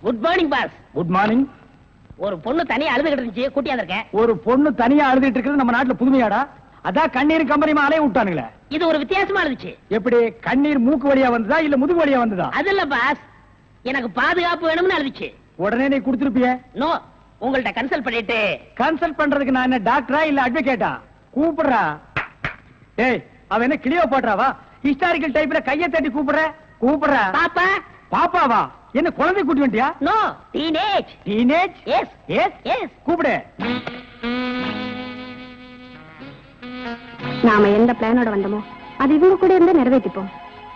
Good morning boss good morning ஒரு பொண்ணு தனியா அழுதுகிட்டு இருந்துச்சு கூட்டியா இருக்கேன் ஒரு பொண்ணு தனியா அழுதுட்டு இருக்கிறது நம்ம நாட்டுல புதுமையாடா அதான் கண்ணீர் கம்பெனி அலைய விட்டானுங்களே இது ஒரு வித்தியாசமா இருந்துச்சு எப்படி கண்ணீர் மூக்கு வழியா வந்ததா இல்ல முதுகு வழியா வந்ததா அது இல்ல பாஸ் எனக்கு பாதுகாப்பு வேணும்னு அழுதுச்சு உடனே நீ கொடுத்துருப்பிய நோ உங்கள்ட்ட கன்சல்ட் பண்ணிட்டு கன்சல்ட் பண்றதுக்கு நான் என்ன டாக்டரா இல்ல அட்வொகேட்டா கூப்பிடுறா ஏய் அவன் என்ன கிளியோ போடுறாவா ஹிஸ்டாரிக்கல் டைப்ல கைய தட்டி கூப்பிடுற கூப்பிடுறா பாப்பா பாப்பாவா என்ன குழந்தை கூட்டி வந்துட்டியா no teenage teenage yes yes yes கூப்பிடு நாம எந்த பிளானோட வந்தோமோ அது இவங்க கூட இருந்து நிறைவேற்றிப்போம்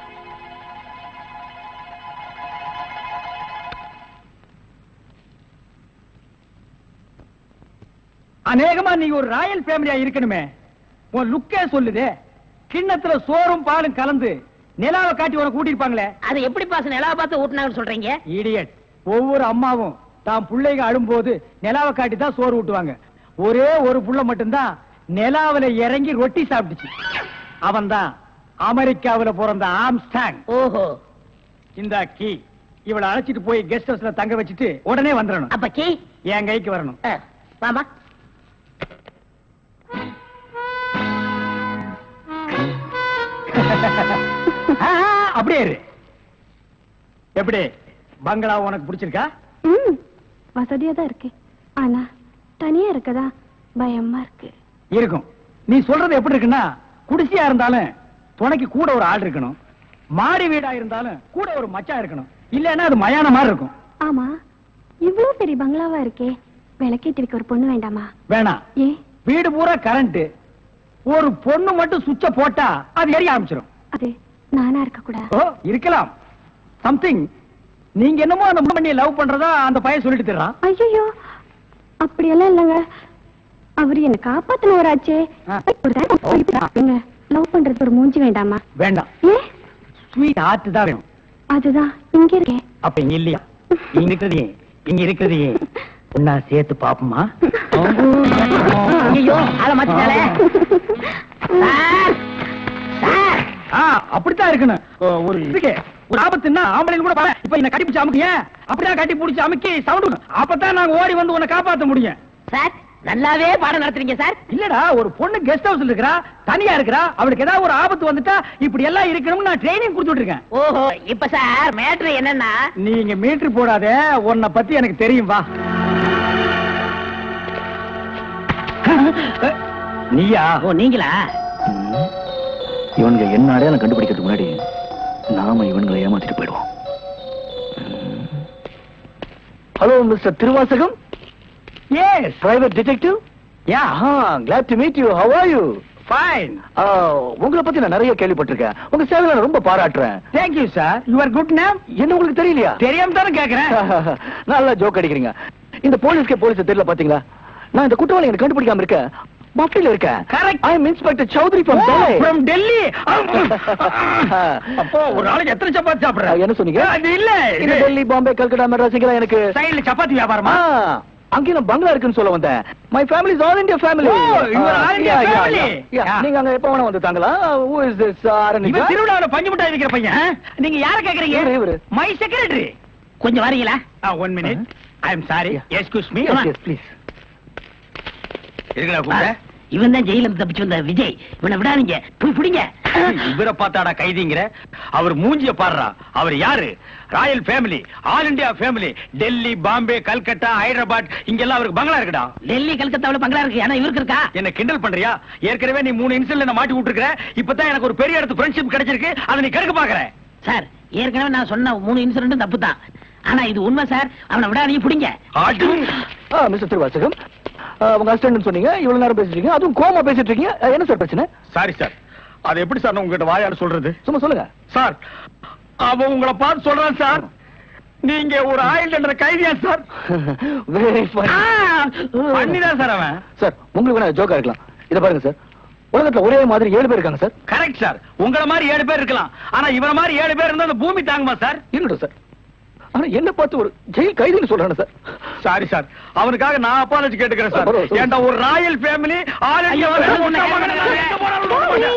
அநேகமா நீ ஒரு ராயல் ஃபேமிலியா இருக்கணுமே உன் லுக்கே சொல்லுதே கிண்ணத்துல சோறும் பாலும் கலந்து நிலாவை காட்டி உனக்கு கூட்டிருப்பாங்களே அது எப்படி பாஸ் நிலா பார்த்து ஊட்டினாங்கன்னு சொல்றீங்க இடியட் ஒவ்வொரு அம்மாவும் தான் பிள்ளைங்க அழும்போது நிலாவை காட்டி தான் சோறு ஊட்டுவாங்க ஒரே ஒரு புள்ள மட்டும்தான் நிலாவுல இறங்கி ரொட்டி சாப்பிட்டுச்சு அவன்தான் அமெரிக்காவுல பிறந்த ஆம்ஸ்டாங் ஓஹோ இந்த கீ இவளை அழைச்சிட்டு போய் கெஸ்ட் ஹவுஸ்ல தங்க வச்சுட்டு உடனே வந்துடணும் அப்ப கீ என் கைக்கு வரணும் அஹ், வாமா ஆ, ஆ, அப்படியே இரு எப்படி பங்களா உனக்கு பிடிச்சிருக்கா ம் வசதியா தான் இருக்கு ஆனா தனியா இருக்கதா பயமா இருக்கு இருக்கும் நீ சொல்றது எப்படி இருக்குன்னா குடிசையா இருந்தாலும் துணைக்கு கூட ஒரு ஆள் இருக்கணும் மாடி வீடா இருந்தாலும் கூட ஒரு மச்சான் இருக்கணும் இல்லன்னா அது மயான மாதிரி இருக்கும் ஆமா இவ்ளோ பெரிய பங்களாவா இருக்கே விளக்கேத்தி வைக்க ஒரு பொண்ணு வேண்டாமா வேணாம் ஏன் வீடு பூரா கரண்ட் ஒரு பொண்ணு மட்டும் சுவிட்ச போட்டா அது எரிய ஆரம்பிச்சிடும் அது நானா இருக்க கூடாது ஓ இருக்கலாம் சம்திங் நீங்க என்னமோ அந்த பண்ணி லவ் பண்றதா அந்த பையன் சொல்லிட்டு தர்றான் ஐயோ அப்படியெல்லாம் இல்லைங்க அவரு என்ன காப்பாத்தினவராச்சே ஆ. லவ் பண்றது ஒரு மூஞ்சி வேண்டாமா வேண்டாம் ஏன் ஸ்வீட் ஹார்ட் தான் வேணும் அதுதான் இங்க இருக்கேன் அப்ப இங்க இல்லையா இங்க இருக்கிறது ஏன்? இங்க இருக்கிறது ஏன்? ஒன்னா சேர்த்து பாப்போமா ஐயோ ஆள மாத்திட்டாலே சார் சார் ஆ, அப்படித்தான் இருக்கணும் ஓ, ஒரு இதுக்கு ஒரு ஆபத்துன்னா ஆம்பளைங்க கூட பாரு. இப்ப என்ன கட்டி பிடிச்சு அமுக்கிய அப்படிதான் கட்டி பிடிச்சு அமுக்கி சவுண்ட் அப்பதான் நாங்க ஓடி வந்து உன்னை காப்பாத்த முடியும் சார் நல்லாவே பாடம் நடத்துறீங்க சார் இல்லடா ஒரு பொண்ணு கெஸ்ட் ஹவுஸ்ல இருக்கறா தனியா இருக்கறா அவளுக்கு ஏதாவது ஒரு ஆபத்து வந்துட்டா இப்படி எல்லாம் இருக்கணும்னு நான் ட்ரைனிங் கொடுத்துட்டு இருக்கேன் ஓஹோ இப்ப சார் மேட்ரு என்னன்னா நீங்க மீட்டர் போடாத உன்னை பத்தி எனக்கு தெரியும் வா நீயா ஓ நீங்களா இவனுங்க என்ன அடையாளம் கண்டுபிடிக்கிறதுக்கு முன்னாடி நாம இவன்களை ஏமாத்திட்டு போயிடுவோம் hello mister Thiruvasagam yes private detective yeah glad to meet you how are you fine உங்களை பத்தி நான் நிறைய கேள்விப்பட்டிருக்கேன் உங்க சேவையில நான் ரொம்ப பாராட்டுறேன் thank you sir your good name என்ன உங்களுக்கு தெரியலையா தெரியாம தானே கேக்குறேன் நல்லா ஜோக் அடிக்கிறீங்க இந்த போலீஸ்க்கே போலீஸ் தெரியல பாத்தீங்களா நான் இந்த குற்றவாளி எனக்கு கண்டுபிடிக்காம இருக்கேன் மஃப்டில இருக்கேன் Correct. I am inspector Chaudhary from Delhi from Delhi அப்போ ஒரு நாளைக்கு எத்தனை சப்பாத்தி சாப்பிடுற என்ன சொன்னீங்க அது இல்ல இந்த டெல்லி பாம்பே கல்கட்டா மெட்ராஸ் இங்கெல்லாம் எனக்கு சைடுல சப்பாத்தி வியாபாரமா ஆ, அங்கேயும் நான் பங்களா இருக்குன்னு சொல்ல வந்தேன் my family is all India family Oh, you are all India family. Yeah. நீங்க அங்க எப்ப வேணா வந்து தாங்களா ஹூ இஸ் திஸ் ஆரணி இவன் திருவிழாவில பஞ்சு மிட்டாய் விக்கிற பையன் நீங்க யார இவரு, கேக்குறீங்க இவரு. மை செக்ரட்டரி கொஞ்சம் வரீங்களா one minute I am sorry excuse me Come on. Please இருக்கடா கூப்பிட்ட இவன் தான் ஜெயில இருந்து தப்பிச்சு வந்த விஜய் இவனை விடாதீங்க போய் பிடிங்க இவரை பார்த்தாடா கைதிங்கிற அவர் மூஞ்சிய பாடுறா அவர் யாரு royal family all India family Delhi Bombay Calcutta Hyderabad இங்கெல்லாம் அவருக்கு பங்களா இருக்குடா டெல்லி கல்கத்தாவுல பங்களா இருக்கு ஆனா இவருக்கு இருக்கா என்ன கிண்டல் பண்றியா ஏற்கனவே நீ மூணு இன்சிடென்ட் என்ன மாட்டி விட்டுருக்க இப்பதான் எனக்கு ஒரு பெரிய இடத்து ஃப்ரெண்ட்ஷிப் கிடைச்சிருக்கு அதை நீ கெடுக்க பாக்குற சார் ஏற்கனவே நான் சொன்ன மூணு இன்சிடென்ட் தப்பு தான் ஆனா இது உண்மை சார் அவனை விடாதீங்க பிடிங்க மிஸ்டர் திருவாசகம் ஆ, உங்க அசிஸ்டன்ட் சொன்னீங்க இவ்வளவு நேரம் பேசிட்டு இருக்கீங்க அதுவும் கோமா பேசிட்டு இருக்கீங்க ஆ, என்ன சார் பிரச்சனை சாரி சார் அது எப்படி சார் நான் உங்ககிட்ட வாயால சொல்றது சும்மா சொல்லுங்க சார் அவன் உங்களை பார்த்து சொல்றான் சார் நீங்க ஒரு ஆயில் என்ற கைதியா சார் வெரி ஃபைன் பண்ணிதான் சார் அவன் சார் உங்களுக்கு வேணா ஜோக்கா இருக்கலாம் இத பாருங்க சார் உலகத்துல ஒரே மாதிரி ஏழு பேர் இருக்காங்க சார் கரெக்ட் சார் உங்கள மாதிரி ஏழு பேர் இருக்கலாம் ஆனா இவர மாதிரி ஏழு பேர் இருந்தா அந்த பூமி தாங்குமா சார் இருக்கட்டும் சார் ஆனா என்ன பார்த்து ஒரு ஜெயில் கைதின்னு சொல்றானே சார் சாரி சார் அவனுக்காக நான் அப்பாலஜி கேட்டுக்கிறேன் சார் பரவாயில்ல, சொல்லுங்க. ஏன்டா ஒரு ராயல் ஃபேமிலி ஆல் ஐயோ, உன்னை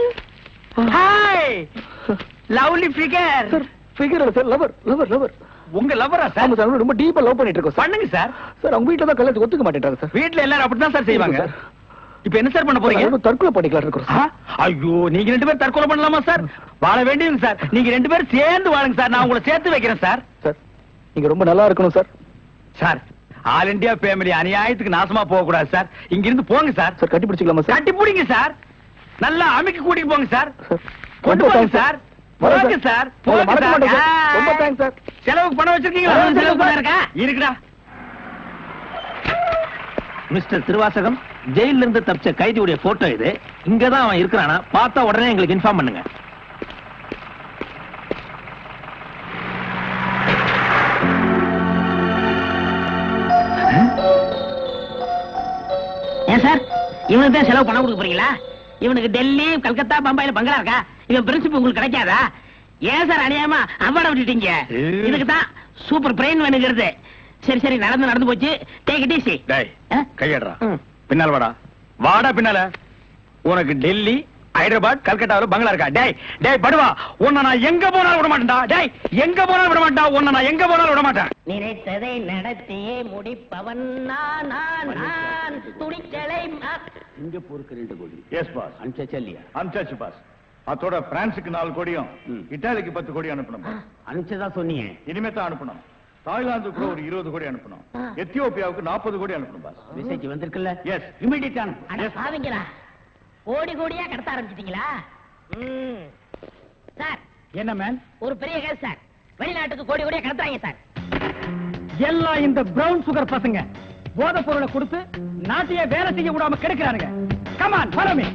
hi lovely figure sir figure sir lover lover lover உங்க லவ்வரா ஆமா சார் சார் ரொம்ப டீப்பா லவ் பண்ணிட்டு இருக்கோம் சார் பண்ணுங்க சார் சார் அவங்க வீட்டுல தான் கல்யாணத்துக்கு ஒத்துக்க மாட்டேன்றாங்க சார் வீட்ல எல்லாரும் அப்படிதான் சார் செய்வாங்க சார். இப்ப என்ன சார் பண்ண போறீங்க நம்ம தற்கொலை பண்ணிக்கலாம் இருக்கோம் ஆ? சார் ஐயோ நீங்க ரெண்டு பேரும் தற்கொலை பண்ணலாமா சார் வாழ வேண்டியது சார் நீங்க ரெண்டு பேரும் சேர்ந்து வாழுங்க சார் நான் உங்களை சேர்த்து வைக்கிறேன் சார் சார் நீங்க ரொம்ப நல்லா இருக்கணும் sir sir all India family அநியாயத்துக்கு நாசமா போக கூடாது சார் இங்க இருந்து போங்க சார் சார் கட்டி பிடிச்சிக்கலாமா சார் கட்டி பிடிங்க சார் நல்லா அமைக்க கூட்டிட்டு போங்க சார் சார் கொண்டு ரொம்ப போங்க thanks சார் வரேன் போங்க சார் போங்க மறக்க சார் மாட்டேன் சார். ஆ. ரொம்ப தேங்க்ஸ் சார் செலவுக்கு பணம் வச்சிருக்கீங்களா செலவு செலவு பணம் இருக்கா? இருக்குடா மிஸ்டர் திருவாசகம் ஜெயில இருந்து தப்பிச்ச கைதியுடைய போட்டோ இது இங்கதான் அவன் இருக்கிறானா பார்த்தா உடனே எங்களுக்கு இன்ஃபார்ம் பண்ணுங்க ஏன் சார் இவனுக்கு தான் செலவு பணம் கொடுக்க போறீங்களா இவனுக்கு டெல்லி கல்கத்தா பம்பாயில பங்களா இருக்கா இவன் பிரின்சிபல் உங்களுக்கு கிடைக்காதா ஏன் சார் அநியாயமா அவார்ட விட்டுட்டீங்க ஏய். இதுக்கு தான் சூப்பர் பிரெயின் வேணுங்கிறது சரி சரி நடந்து நடந்து போச்சு டேக் இட் ஈஸி டேய் கையடுறா பின்னால வாடா வாடா பின்னால உனக்கு டெல்லி ஹைதராபாத் கல்கட்டாவில் பங்களா இருக்கா டேய் டேய் படுவா உன்னை நான் எங்க போனாலும் விட மாட்டேன்டா டேய் எங்க போனாலும் விட மாட்டா உன்னை நான் எங்க போனாலும் விட மாட்டேன் நினைத்ததை நடத்தியே முடிப்பவன் நான் நான் நான் துணிச்சலை மா- சிங்கப்பூருக்கு ரெண்டு கோடி எஸ் பாஸ் அனுப்பிச்சா இல்லையா அனுப்பிச்சாச்சு பாஸ் அதோட பிரான்ஸுக்கு நாலு கோடியும் இட்டாலிக்கு பத்து கோடி அனுப்பணும் boss. அனுப்பிச்சதா சொன்னீங்க இனிமே தான் அனுப்பணும் தாய்லாந்துக்கு கூட ஒரு இருபது கோடி அனுப்பணும் எத்தியோப்பியாவுக்கு நாற்பது கோடி அனுப்பணும் பாஸ் மெசேஜ் வந்திருக்குல்ல எஸ் இமிடியேட் அட பாவிங்களா கோடி கோடியா கடத்த ஆரம்பிச்சிட்டீங்களா ம். சார் என்ன மேன் ஒரு பெரிய கேஸ் சார் வெளிநாட்டுக்கு கோடி கோடியா கடத்துறாங்க சார் எல்லாம் இந்த பிரவுன் சுகர் பசங்க போதை பொருளை கொடுத்து நாட்டையே வேலை செய்ய விடாம கெடுக்கிறானுங்க come on follow me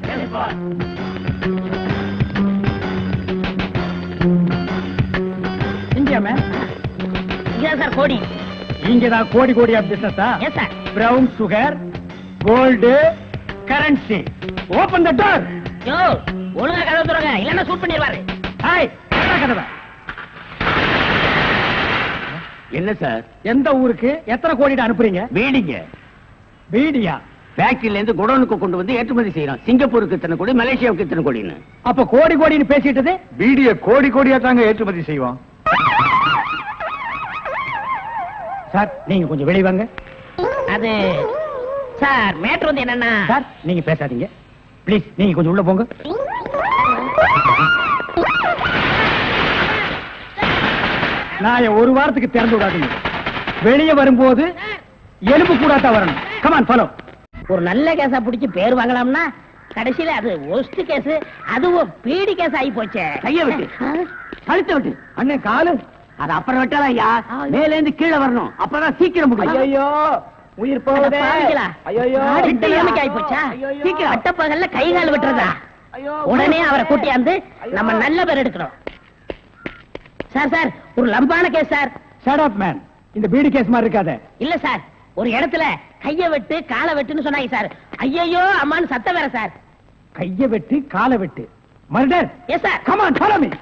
India man இங்கதான் சார் கோடி இங்கதான் கோடி கோடியா பிசினஸா yes sir brown sugar gold currency open the door yo ஒழுங்கா கதவு துறங்க இல்லன்னா சூட் பண்ணிடுவாரு ஹாய் கதவை என்ன சார் எந்த ஊருக்கு எத்தனை கோடிட்டு அனுப்புறீங்க வீடிங்க பீடியா ஃபேக்டரியில இருந்து குடோனுக்கு கொண்டு வந்து ஏற்றுமதி செய்யறோம் சிங்கப்பூருக்கு இத்தனை கோடி மலேசியாவுக்கு இத்தனை கோடின்னு அப்ப கோடி கோடின்னு பேசிட்டது பீடிய கோடி கோடியா தாங்க ஏற்றுமதி செய்வோம் சார் நீங்க கொஞ்சம் வெளிய வாங்க அது சார் மேட்ரு வந்து என்னன்னா சார் நீங்க பேசாதீங்க ப்ளீஸ் நீங்க கொஞ்சம் உள்ள போங்க நான் ஒரு வாரத்துக்கு திறந்து விடாதீங்க வெளியே வரும்போது எலும்பு கூடாட்டா வரணும் கமான் ஃபாலோ ஒரு நல்ல கேஸா புடிச்சு பேர் வாங்கலாம்னா கடைசியில அது ஒஸ்ட் கேஸ் அதுவும் பீடி கேஸ் ஆகி போச்சே கைய விட்டு கழுத்த விட்டு அண்ணன் காலு அது அப்புறம் வெட்டாதான் ஐயா மேல இருந்து கீழே வரணும் அப்பதான் சீக்கிரம் முடியும் ஐயோ உயிர் அட போகுதே பாவிங்களா. ஐயோ நாடு இந்த நிலைமைக்கு ஆகி போச்சா சீக்கிரம் அட்டப்பகல்ல கை கால் விட்டுறதா உடனே அவரை கூட்டியாந்து நம்ம நல்ல பேர் எடுக்கணும் சார் சார் ஒரு லம்பான case sir shut up man இந்த பீடி கேஸ் மாதிரி இருக்காத இல்ல சார் ஒரு இடத்துல கைய வெட்டு காலை வெட்டுன்னு சொன்னாங்க சார் ஐயோ அம்மான்னு சத்தம் வேற சார் கைய வெட்டு காலை வெட்டு murder yes sir come on follow me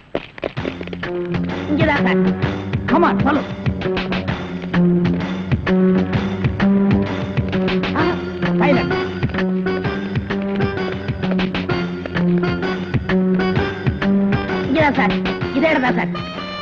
இங்கதான் சார் கமான் ஃபாலோ சைலண்ட் இங்கதான் சார் இதே இடம் தான் சார்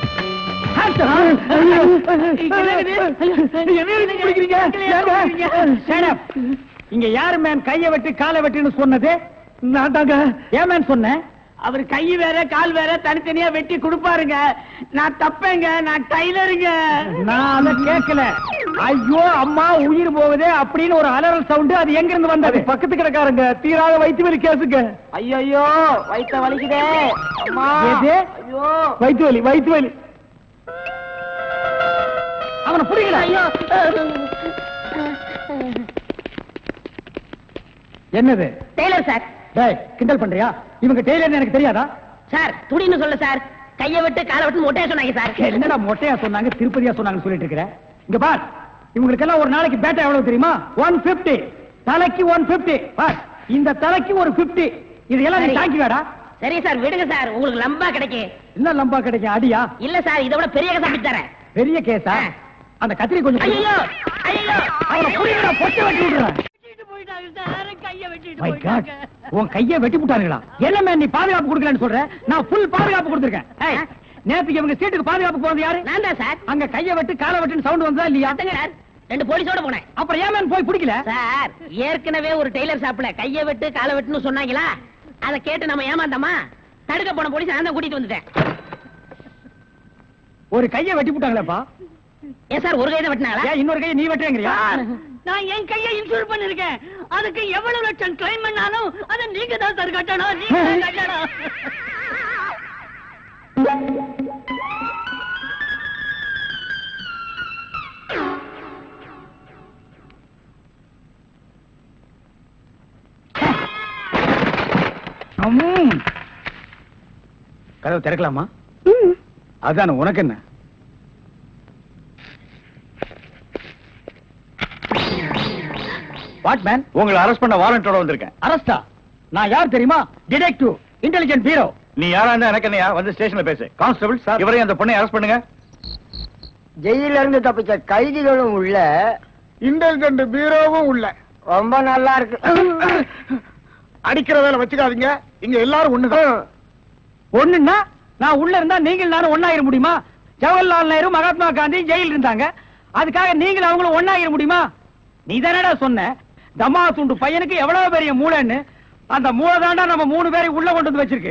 இங்க யாரு மேன் கைய வெட்டு காலை வெட்டுன்னு சொன்னது நான் தாங்க ஏன் மேன் சொன்னேன் அவர் கை வேற கால் வேற தனித்தனியா வெட்டி கொடுப்பாருங்க நான் தப்பேங்க நான் டைலருங்க நான் அதை கேட்கல ஐயோ அம்மா உயிர் போகுதே அப்படின்னு ஒரு அலறல் சவுண்ட் அது எங்க இருந்து வந்தது பக்கத்து கிடக்காரங்க தீராத வயிற்று வலி கேசுங்க ஐயோ வயித்த வலிக்குதே அம்மா எது? ஐயோ வயிற்று வலி வயிற்று வலி அவனை புரியல ஐயோ என்னது டெய்லர் சார் டேய் கிண்டல் பண்றியா இவங்க டெய்லர் எனக்கு தெரியாதா சார் துடின்னு சொல்ல சார் கைய விட்டு காலை விட்டு மொட்டையா சொன்னாங்க சார் என்னடா மொட்டையா சொன்னாங்க திருப்பதியா சொன்னாங்கன்னு சொல்லிட்டு இருக்கிற இங்க பார் இவங்களுக்கெல்லாம் ஒரு நாளைக்கு பேட்டா எவ்வளவு தெரியுமா ஒன் பிப்டி தலைக்கு ஒன் பிப்டி இந்த தலைக்கு ஒரு பிப்டி இதெல்லாம் நீ சரி. தாங்கி வேடா சரி சார் விடுங்க சார் உங்களுக்கு லம்பா கிடைக்கும் என்ன லம்பா கிடைக்கும் அடியா இல்ல சார் இதை விட பெரிய கதை தரேன் பெரிய கேஸா ஆ. அந்த கத்திரி கொஞ்சம் கொடு. ஐயோ ஐயோ அவனை புடிங்கடா, பொட்டை வெட்டி விடுறேன் My God, உன் கைய வெட்டி விட்டானுங்களா என்ன மேன் நீ பாதுகாப்பு கொடுக்கலன்னு சொல்ற நான் ஃபுல் பாதுகாப்பு கொடுத்திருக்கேன் ஏய், நேத்துக்கு இவங்க சீட்டுக்கு பாதுகாப்பு போனது யாரு நான் தான் சார் அங்க கைய வெட்டு காலை வெட்டுன்னு சவுண்ட் வந்ததா இல்லையா அத்தங்க சார் ரெண்டு போலீஸோட போனேன் அப்புறம் ஏன் மேன் போய் பிடிக்கல சார் ஏற்கனவே ஒரு டெய்லர் ஷாப்ல கைய வெட்டு காலை வெட்டுன்னு சொன்னாங்களா அதை கேட்டு நம்ம ஏமாந்தோமா தடுக்க போன போலீஸ் நான் தான் கூட்டிட்டு வந்துட்டேன் ஒரு கைய வெட்டி போட்டாங்களேப்பா ஏன் சார் ஒரு கைதை வெட்டினாங்களா ஏன் இன்னொரு கையை நீ வெட்டுறேங்கறியா நான் என் கையை இன்சூர் பண்ணிருக்கேன் அதுக்கு எவ்வளவு லட்சம் கிளைம் பண்ணாலும் அதை நீங்க தான் சார் கட்டணும் நீங்க தான் கட்டணும் அம்ம். கதவு திறக்கலாமா ம் அதான உனக்கு என்ன வாட் மேன் உங்களை அரெஸ்ட் பண்ண வாரண்டோட வந்திருக்கேன் அரஸ்டா நான் யார் தெரியுமா டிடெக்டிவ் இன்டெலிஜென்ட் பீரோ நீ யாரா இருந்தா எனக்கு என்னையா வந்து ஸ்டேஷன்ல பேசு கான்ஸ்டபிள் சார் இவரையும் அந்த பொண்ணை அரெஸ்ட் பண்ணுங்க ஜெயில இருந்து தப்பிச்ச கைதிகளும் உள்ள இன்டெலிஜென்ட் பீரோவும் உள்ள ரொம்ப நல்லா இருக்கு அடிக்கிற வேலை வச்சுக்காதீங்க இங்க எல்லாரும் ஒண்ணுதான் ஒண்ணுன்னா நான் உள்ள இருந்தா நீங்கள் நானும் ஒண்ணாயிர முடியுமா ஜவஹர்லால் நேரு மகாத்மா காந்தி ஜெயில இருந்தாங்க அதுக்காக நீங்கள் அவங்களும் ஒண்ணாயிர முடியுமா நீ தானடா சொன்ன தமா துண்டு பையனுக்கு எவ்வளவு பெரிய மூளைன்னு அந்த மூளை தாண்டா நம்ம மூணு பேரை உள்ள கொண்டு வந்து வச்சிருக்கு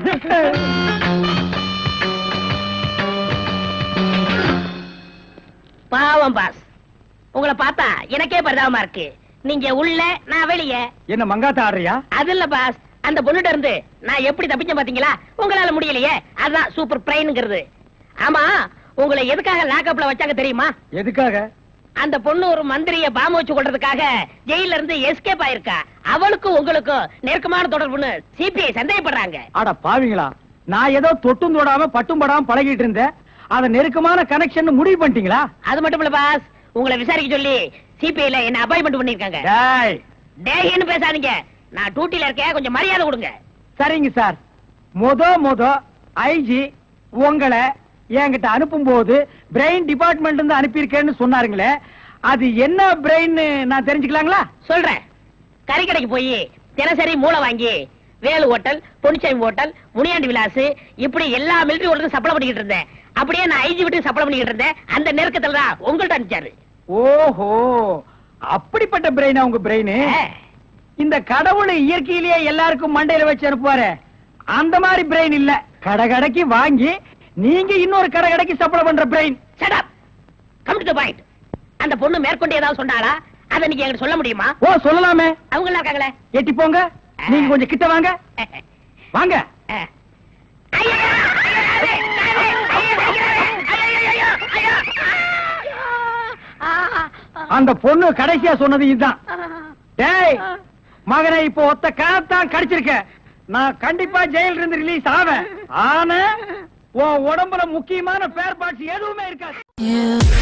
பாவம் பாஸ் உங்களை பார்த்தா எனக்கே பரிதாபமா இருக்கு நீங்க உள்ள நான் வெளியே என்ன மங்காத்த ஆடுறியா அது இல்ல பாஸ் அந்த பொண்ணுட்ட இருந்து நான் எப்படி தப்பிச்சேன் பாத்தீங்களா உங்களால முடியலையே அதான் சூப்பர் பிரைன்ங்கிறது ஆமா உங்களை எதுக்காக லாக்அப்ல வச்சாங்க தெரியுமா எதுக்காக அந்த பொண்ணு ஒரு மந்திரிய பாம்பு வச்சு கொள்றதுக்காக ஜெயில இருந்து எஸ்கேப் ஆயிருக்கா அவளுக்கும் உங்களுக்கும் நெருக்கமான தொடர்புன்னு சிபிஐ சந்தேகப்படுறாங்க அட பாவிங்களா நான் ஏதோ தொட்டும் தொடாம பட்டும் படாம பழகிட்டு இருந்தேன் அத நெருக்கமான கனெக்ஷன் முடிவு பண்ணிட்டீங்களா அது மட்டும் இல்ல பாஸ் உங்களை விசாரிக்க சொல்லி சிபிஐல என்ன அப்பாயின்மெண்ட் பண்ணிருக்காங்க டேய் டேய்னு பேசாதீங்க நான் டியூட்டில இருக்கேன் கொஞ்சம் மரியாதை கொடுங்க சரிங்க சார் மொத மொத ஐஜி உங்களை என்கிட்ட அனுப்பும் போது பிரெயின் டிபார்ட்மெண்ட் இருந்து அனுப்பியிருக்கேன்னு சொன்னாருங்களே அது என்ன பிரெயின் நான் தெரிஞ்சுக்கலாங்களா சொல்றேன் கறி கடைக்கு போய் தினசரி மூளை வாங்கி வேலு ஹோட்டல் பொன்னிச்சாமி ஹோட்டல் முனியாண்டி விலாஸ் இப்படி எல்லா மிலிட்டரி ஹோட்டலும் சப்ளை பண்ணிக்கிட்டு இருந்தேன் அப்படியே நான் ஐஜி விட்டு சப்ளை பண்ணிக்கிட்டு இருந்தேன் அந்த நெருக்கத்துல தான் உங்கள்ட்ட அனுப்பிச்சாரு ஓஹோ அப்படிப்பட்ட பிரெயினா உங்க பிரெயின் இந்த கடவுள் இயற்கையிலேயே எல்லாருக்கும் மண்டையில வச்சு அனுப்புவாரு அந்த மாதிரி பிரெயின் இல்ல கடை கடைக்கு வாங்கி நீங்க இன்னொரு கடை கடைக்கு சப்ளை பண்ற brain Shut up. Come to the point. அந்த பொண்ணு மேற்கொண்டு ஏதாவது சொன்னாளா அதை நீங்க எங்களுக்கு சொல்ல முடியுமா ஓ சொல்லலாமே அவங்க எல்லாம் இருக்காங்களே எட்டி போங்க நீங்க கொஞ்சம் கிட்ட வாங்க வாங்க ஐயோ, ஐயோ, ஐயோ, ஐயோ, ஐயோ, ஐயோ, ஐயோ, ஐயோ, ஆ, ஆ, அந்த பொண்ணு கடைசியா சொன்னது இதுதான் ஆ. டேய் மகனை இப்போ ஒத்த காத்தான் கடிச்சிருக்க நான் கண்டிப்பா ஜெயில இருந்து ரிலீஸ் ஆவேன் ஆனா உன் உடம்புல முக்கியமான பேர் பார்ட்ஸ் எதுவுமே இருக்காது You